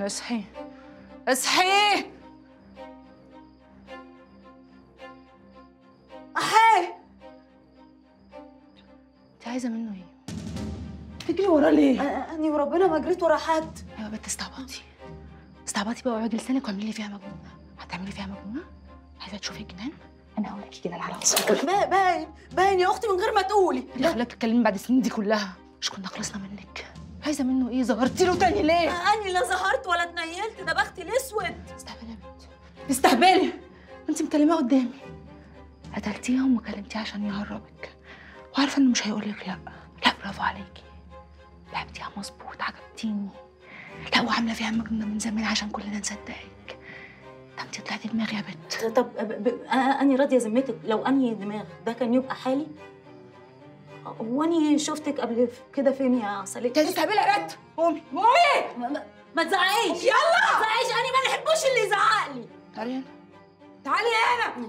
اصحي اصحي احي انت عايزه منه ايه تجري ورا ليه اني وربنا ما جريت ورا حد ايوه بنت استعبطي استعبطي بقى واقعدي لسانك واعملي لي فيها مجنونه هتعملي فيها مجنونه عايزه تشوفي الجنان انا هقول لك كده على راسك با- باين باين يا اختي من غير ما تقولي اللي خلاك تتكلمي بعد السنين دي كلها مش كنا خلصنا منك عايزه منه ايه ظهرتي له تاني ليه اني لا ظهرت ولا اتنيلت ده بختي الاسود استهبلي يا بنت استهبلي انت مكلماه قدامي قتلتيها وما كلمتيه عشان يهربك وعارفه انه مش هيقول لك لا لا برافو عليكي لعبتيها مظبوط عجبتيني لا وعامله فيها مجنونه من زمان عشان كلنا نصدقك ده انت طلعتي دماغي يا بنت طب ب... ب... اني راضيه ذمتك لو اني دماغ ده كان يبقى حالي واني شفتك قبل كده فين يا عسلية انت تستهبلي يا بنت قومي قومي ما, ما- ما تزعقيش يلا ما تزعقيش اني ما نحبوش اللي يزعق لي تعالي هنا تعالي هنا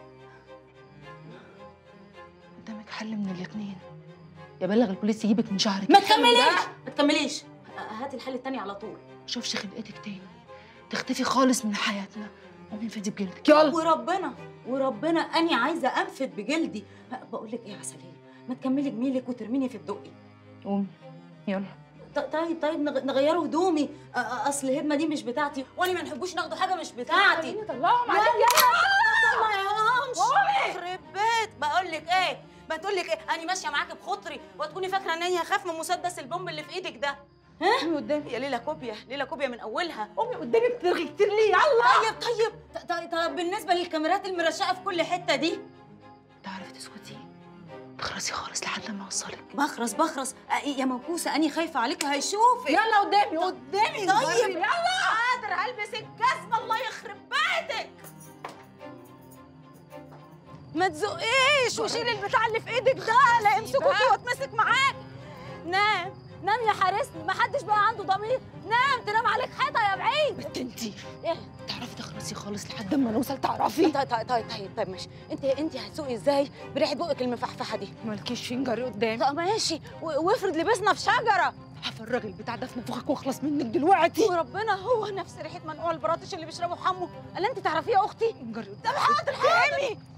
قدامك حل من الاتنين يا بلغ البوليس يجيبك من شهرك ما تكمليش ما تكمليش هاتي الحل التاني على طول شوفش خلقتك تاني تختفي خالص من حياتنا قومي انفدي بجلدك يلا وربنا وربنا اني عايزه انفد بجلدي بقول لك ايه يا عسليه ما تكملي جميلك وترميني في الدقي قومي يلا ط- طيب طيب نغ- نغيروا هدومي أ- أ- اصل الهدمه دي مش بتاعتي وانا ما نحبوش ناخدوا حاجه مش بتاعتي طلعهم لا عليك لا ما يهمش يخرب بيت بقول لك ايه ما تقول لك ايه انا ماشيه معاكي بخطري وتكوني فاكره ان انا هخاف من مسدس البومب اللي في ايدك ده قومي قدامي يا ليله كوبيا ليله كوبيا من اولها قومي قدامي بترغي كتير ليه يلا طيب طيب ط- طيب طيب بالنسبه للكاميرات المرشقه في كل حته دي تعرفي تسكتي تخرسي خالص لحد ما اوصلك بخرس بخرس أ- يا موكوسه اني خايفه عليك وهيشوفك يلا قدامي قدامي طيب يلا قادر هلبس الجزمه الله يخرب بيتك ما تزقيش وشيل البتاع اللي في ايدك ده لا يمسكوكي واتمسك معاك نام نام يا حارسني ما حدش بقى عنده ضمير نام تنام عليك حيطه يا بعيد بنت انتي ايه تعرفي تخرسي خالص لحد ما نوصل تعرفي طيب طيب طيب طيب, طيب ماشي انت انت هتسوقي ازاي بريحه بقك المفحفحه دي مالكيش فنجر قدامي طب ماشي و- وافرض لبسنا في شجره هفرغ البتاع ده في نفوخك واخلص منك دلوقتي وربنا هو نفس ريحه منقوع البراطش اللي بيشربوا حمو الا انت تعرفيه يا اختي فنجر قدامي طب حاضر حاضر